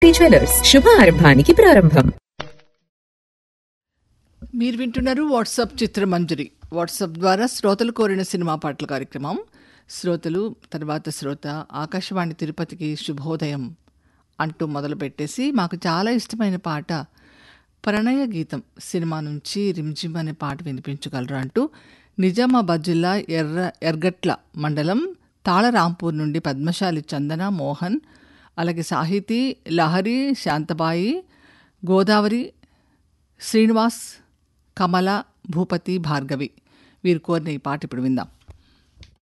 GRP jewellers శుభారంభానికి ప్రారంభం మీరు వింటున్నారు వాట్సాప్ చిత్రమంజరి వాట్సాప్ ద్వారా శ్రోతలు కోరిన సినిమా పాటల కార్యక్రమం శ్రోతలు తర్వాత శ్రోత ఆకాశవాణి తిరుపతికి శుభోదయం అంటూ మొదలుపెట్టేసి మాకు చాలా ఇష్టమైన పాట ప్రణయ గీతం సినిమా నుంచి రిమ్జిమ్ అనే పాట వినిపించగలరు అంటూ నిజామాబాద్ జిల్లా ఎర్ర ఎర్గట్ల మండలం తాళరాంపూర్ నుండి పద్మశాలి చందన మోహన్ అలాగే సాహితీ లహరి శాంతబాయి గోదావరి శ్రీనివాస్ కమల భూపతి భార్గవి వీరు కోరిన ఈ పాట ఇప్పుడు విందాం